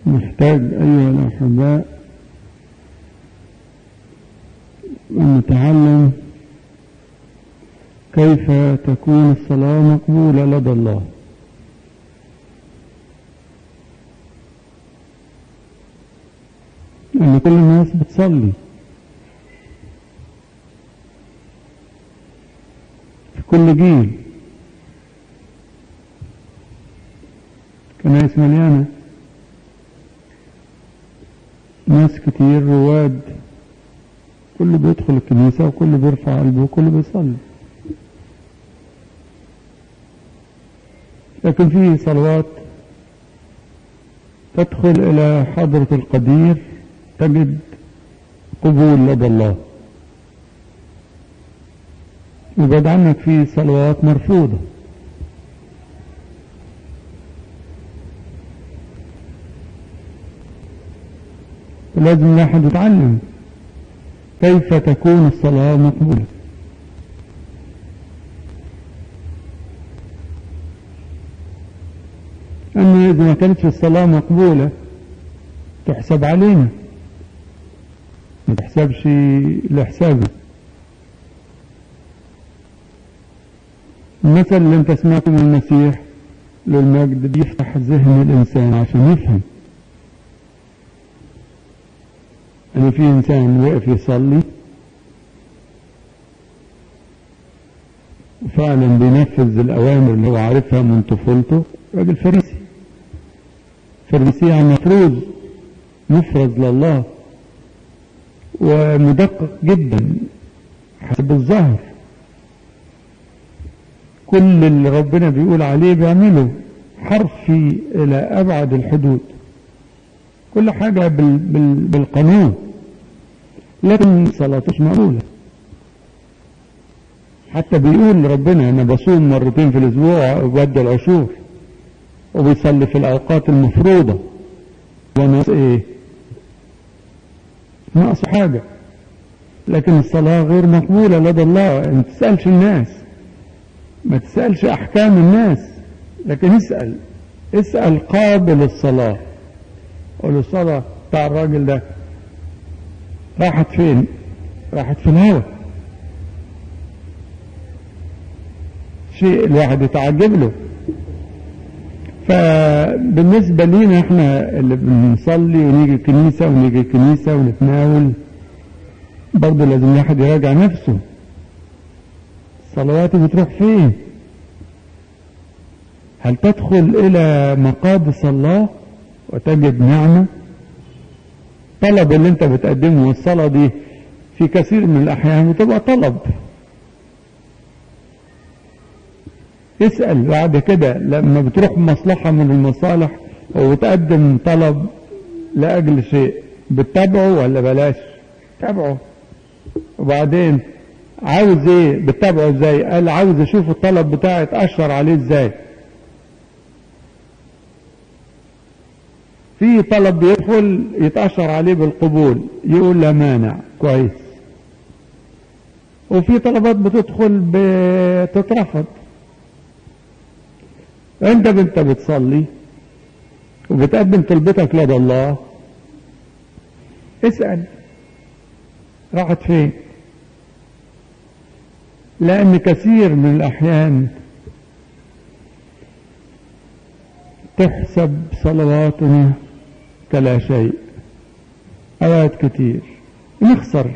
نحتاج أيها الأحباء أن نتعلم كيف تكون الصلاة مقبولة لدى الله أن كل الناس بتصلي في كل جيل كنايس مليانة ناس كتير رواد كل بيدخل الكنيسة وكل بيرفع قلبه وكل بيصلي لكن في صلوات تدخل إلى حضرة القدير تجد قبول لدى الله وبعد عنك في صلوات مرفوضة لازم الواحد يتعلم كيف تكون الصلاة مقبولة أما إذا ما كانتش الصلاة مقبولة تحسب علينا ما تحسبش لحسابي المثل اللي انت سمعته من المسيح للمجد بيفتح ذهن الإنسان عشان يفهم أن في إنسان وقف يصلي وفعلا بينفذ الأوامر اللي هو عارفها من طفولته راجل فريسي فريسي يعني مفروض مفرز لله ومدقق جدا حسب الظاهر كل اللي ربنا بيقول عليه بيعمله حرفي إلى أبعد الحدود كل حاجة بال بال بالقانون لكن صلاته مش مقبولة حتى بيقول ربنا أنا بصوم مرتين في الأسبوع وبدي العشور وبيصلي في الأوقات المفروضة وناقص إيه؟ ناقص حاجة لكن الصلاة غير مقبولة لدى الله ما تسألش الناس ما تسألش أحكام الناس لكن اسأل اسأل قابل الصلاة قول الصلاة بتاع الراجل ده راحت فين راحت في الهوى شيء الواحد يتعجب له فبالنسبة لينا احنا اللي بنصلي ونيجي الكنيسة ونيجي الكنيسة ونتناول برضه لازم الواحد يراجع نفسه صلواتي بتروح فين هل تدخل الى مقادس الله وتجد نعمة طلب اللي انت بتقدمه والصلاة دي في كثير من الاحيان بتبقى طلب اسأل بعد كده لما بتروح مصلحة من المصالح وبتقدم طلب لأجل شيء بتتابعه ولا بلاش تابعه وبعدين عاوز ايه بتتابعه ازاي قال عاوز اشوف الطلب بتاعي اتأشر عليه ازاي في طلب بيدخل يتأشر عليه بالقبول يقول لا مانع كويس وفي طلبات بتدخل بتترفض انت انت بتصلي وبتقدم طلبتك لدى الله اسأل راحت فين لأن كثير من الأحيان تحسب صلواتنا كلا شيء أوقات كتير نخسر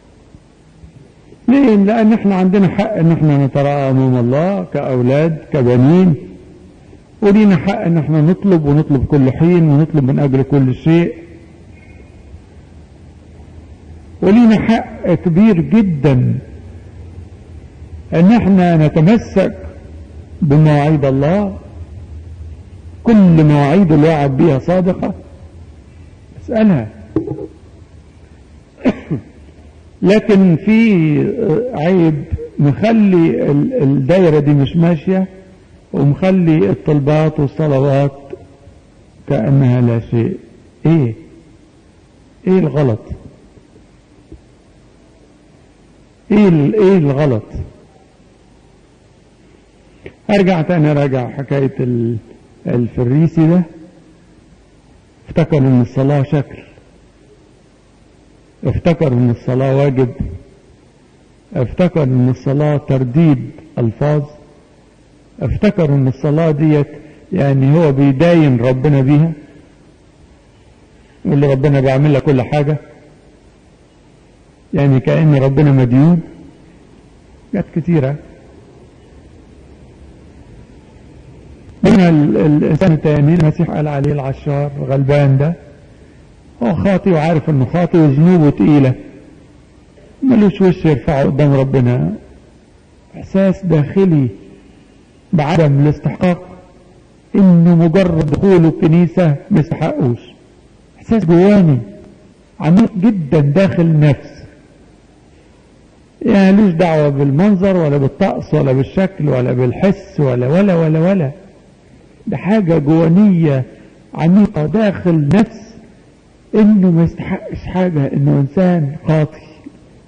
ليه لأن احنا عندنا حق ان احنا نتراءى أمام الله كأولاد كبنين ولينا حق ان احنا نطلب ونطلب كل حين ونطلب من اجل كل شيء ولينا حق كبير جدا ان احنا نتمسك بمواعيد الله كل مواعيد اللي وعد بيها صادقة اسألها لكن في عيب مخلي الدايرة دي مش ماشية ومخلي الطلبات والصلوات كأنها لا شيء ايه ايه الغلط ايه ايه الغلط ارجع تاني راجع حكاية الفريسي ده افتكروا ان الصلاة شكل افتكروا ان الصلاة واجب افتكروا ان الصلاة ترديد الفاظ افتكروا ان الصلاة ديت يعني هو بيداين ربنا بيها يقول له ربنا بيعمل لك كل حاجة يعني كأن ربنا مديون جت كتيرة هنا الإنسان التاني المسيح قال عليه العشار غلبان ده هو خاطي وعارف انه خاطي وذنوبه تقيلة ملوش وش يرفعه قدام ربنا احساس داخلي بعدم الاستحقاق انه مجرد دخوله الكنيسة ما يستحقوش احساس جواني عميق جدا داخل النفس يعني ملوش دعوة بالمنظر ولا بالطقس ولا بالشكل ولا بالحس ولا ولا ولا ولا ده حاجة جوانية عميقة داخل نفس انه ما يستحقش حاجة انه انسان خاطي